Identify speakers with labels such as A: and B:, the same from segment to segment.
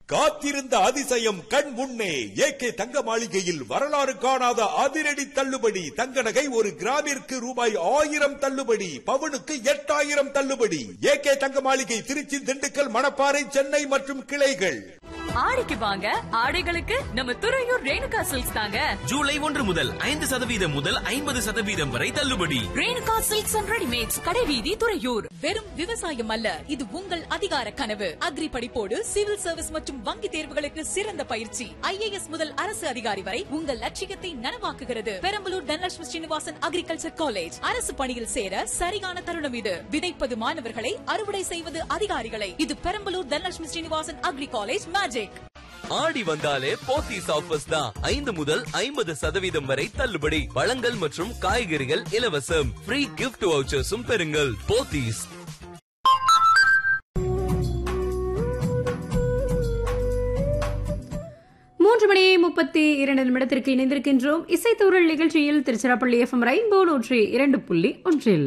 A: காத்திருந்த அதிசயம் கண் முன்னே ஏகே தங்க மாளிகையில் வரலாறு காணாத அதிரடி தள்ளுபடி தங்க நகை ஒரு கிராமிற்கு ரூபாய் ஆயிரம் தள்ளுபடி பவுனுக்கு எட்டாயிரம் தள்ளுபடி ஏகே தங்க மாளிகை திருச்சி திண்டுக்கல் மணப்பாறை சென்னை மற்றும் கிளைகள்
B: ஆடிக்கு வாங்க ஆடைகளுக்கு நம்ம துறையூர் ரேணுகா சில்க்ஸ் தாங்க
C: ஜூலை ஒன்று முதல் ஐந்து சதவீதம் முதல் ஐம்பது சதவீதம் வரை தள்ளுபடி
B: ரேணுகா சில்க்ஸ் அண்ட் ரெடிமேட்ஸ் கடைவீதி துறையூர்
D: வெறும் விவசாயம் அல்ல இது உங்கள் அதிகார கனவு அக்ரி படிப்போடு சிவில் சர்வீஸ் மற்றும் வங்கி தேர்வுகளுக்கு சிறந்த பயிற்சி ஐஏஎஸ் முதல் அரசு அதிகாரி வரை உங்கள் லட்சியத்தை நனவாக்குகிறது பெரம்பலூர் தனலட்சுமி ஸ்ரீனிவாசன் அக்ரிகல்ச்சர் காலேஜ் அரசு பணியில் சேர சரியான தருணம் இது விதைப்பது மாணவர்களை அறுவடை செய்வது அதிகாரிகளை இது Perambalur Dhanalakshmi Srinivasan agri college magic
C: Aadi வந்தாலே போத்தீஸ் ஆஃபர்ஸ் தான் ஐந்து முதல் ஐம்பது சதவீதம் வரை தள்ளுபடி பழங்கள் மற்றும் காய்கறிகள் இலவசம் ஃப்ரீ கிஃப்ட் வவுச்சர்ஸும் பெறுங்கள் போத்தீஸ்
E: மூன்று மணி முப்பத்தி இரண்டு நிமிடத்திற்கு இணைந்திருக்கின்றோம் இசைத்தூரல் நிகழ்ச்சியில் திருச்சிராப்பள்ளி எஃப்எம் ரெயின்போ நூற்றி இரண்டு புள்ளி ஒன்றில்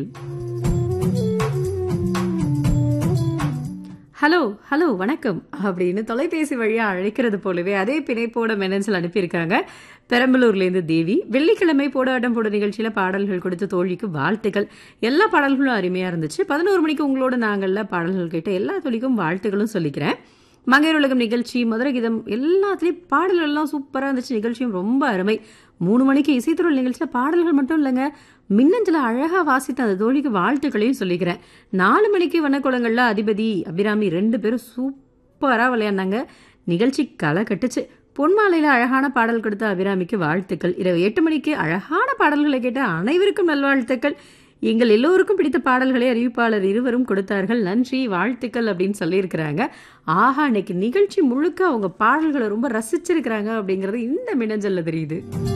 E: ஹலோ ஹலோ வணக்கம் அப்படின்னு தொலைபேசி வழியா அழைக்கிறது போலவே அதே பிணைப்போட மெனன்சில் அனுப்பியிருக்காங்க பெரம்பலூர்லேருந்து தேவி வெள்ளிக்கிழமை போட அடம் போட நிகழ்ச்சியில பாடல்கள் கொடுத்து தோழிக்கு வாழ்த்துக்கள் எல்லா பாடல்களும் அருமையா இருந்துச்சு பதினோரு மணிக்கு உங்களோட நாங்கள்ல பாடல்கள் கேட்ட எல்லா தோழிக்கும் வாழ்த்துக்களும் சொல்லிக்கிறேன் மங்கையர் உலகம் நிகழ்ச்சி மதுரை கீதம் எல்லாத்துலேயும் பாடல்கள் எல்லாம் சூப்பராக இருந்துச்சு நிகழ்ச்சியும் ரொம்ப அருமை மூணு மணிக்கு இசைத்துறல் நிகழ்ச்சியில் பாடல்கள் மட்டும் இல்லைங்க மின்னஞ்சல அழகாக வாசித்த அந்த தோழிக்கு வாழ்த்துக்களையும் சொல்லிக்கிறேன் நாலு மணிக்கு வனக்குளங்களில் அதிபதி அபிராமி ரெண்டு பேரும் சூப்பராக விளையாடினாங்க நிகழ்ச்சி களை கட்டுச்சு பொன்மாலையில் அழகான பாடல் கொடுத்த அபிராமிக்கு வாழ்த்துக்கள் இரவு எட்டு மணிக்கு அழகான பாடல்களை கேட்ட அனைவருக்கும் நல்வாழ்த்துக்கள் எங்கள் எல்லோருக்கும் பிடித்த பாடல்களை அறிவிப்பாளர் இருவரும் கொடுத்தார்கள் நன்றி வாழ்த்துக்கள் அப்படின்னு சொல்லியிருக்கிறாங்க ஆஹா இன்னைக்கு நிகழ்ச்சி முழுக்க அவங்க பாடல்களை ரொம்ப ரசிச்சிருக்கிறாங்க அப்படிங்கிறது இந்த மின்னஞ்சல்ல தெரியுது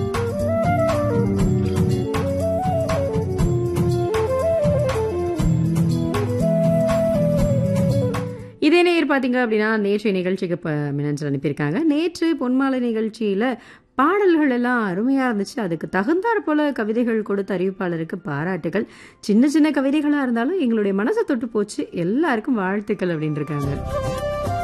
E: இதே நேர் பார்த்தீங்க அப்படின்னா நேற்றைய நிகழ்ச்சிக்கு இப்போ மின்னஞ்சல் அனுப்பியிருக்காங்க நேற்று பொன்மாலை நிகழ்ச்சியில் பாடல்கள் எல்லாம் அருமையாக இருந்துச்சு அதுக்கு தகுந்தாற் போல கவிதைகள் கொடுத்த அறிவிப்பாளருக்கு பாராட்டுகள் சின்ன சின்ன கவிதைகளாக இருந்தாலும் எங்களுடைய மனசை தொட்டு போச்சு எல்லாருக்கும் வாழ்த்துக்கள் அப்படின்னு இருக்காங்க